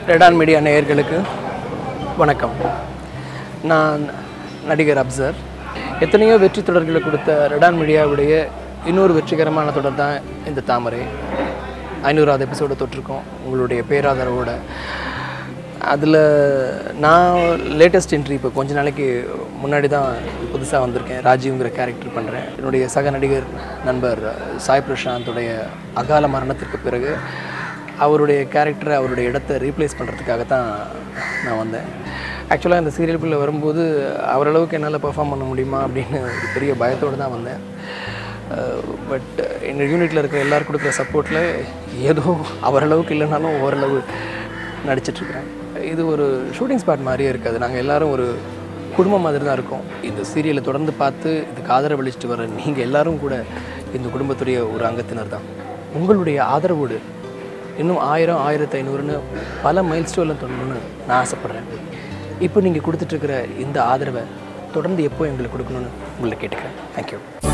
ரெடான் media நேயர்களுக்கு வணக்கம் நான் நடிகர் அப்சர் எத்தனையோ வெற்றி தொடர்களை கொடுத்த ரெடான் மீடியாவுடைய இன்னொரு வெற்றிகரமான தொடர் தான் இந்த தாமரை ஐநூறாவது எபிசோடு தொட்டிருக்கோம் உங்களுடைய பேராதரவோட அதில் நான் லேட்டஸ்ட் என்ட்ரி இப்போ கொஞ்ச நாளைக்கு முன்னாடி தான் புதுசாக வந்திருக்கேன் ராஜீவ்ங்கிற கேரக்டர் பண்ணுறேன் என்னுடைய சக நடிகர் நண்பர் சாய் பிரசாந்தோடைய அகால மரணத்திற்கு பிறகு அவருடைய கேரக்டரை அவருடைய இடத்த ரீப்ளேஸ் பண்ணுறதுக்காக தான் நான் வந்தேன் ஆக்சுவலாக இந்த சீரியலுக்குள்ளே வரும்போது அவரளவுக்கு என்னால் பெர்ஃபார்ம் பண்ண முடியுமா அப்படின்னு ஒரு பெரிய பயத்தோடு தான் வந்தேன் பட் எங்கள் யூனிட்டில் இருக்கிற எல்லாரும் கொடுக்குற சப்போர்ட்டில் ஏதோ அவரளவுக்கு இல்லைனாலும் ஓரளவு நடிச்சிட்ருக்கிறேன் இது ஒரு ஷூட்டிங் ஸ்பாட் மாதிரியே இருக்காது நாங்கள் எல்லாரும் ஒரு குடும்பம் மாதிரி தான் இருக்கோம் இந்த சீரியலை தொடர்ந்து பார்த்து இதுக்கு ஆதரவளிச்சுட்டு வர நீங்கள் எல்லாரும் கூட இந்த குடும்பத்துடைய ஒரு அங்கத்தினர் தான் உங்களுடைய ஆதரவோடு இன்னும் ஆயிரம் ஆயிரத்தி ஐநூறுன்னு பல மைல் ஸ்டோனில் தொடரணும்னு நான் ஆசைப்பட்றேன் இப்போ நீங்கள் கொடுத்துட்ருக்கிற இந்த ஆதரவை தொடர்ந்து எப்போ எங்களுக்கு கொடுக்கணும்னு உங்களை கேட்டுக்கிறேன் தேங்க்யூ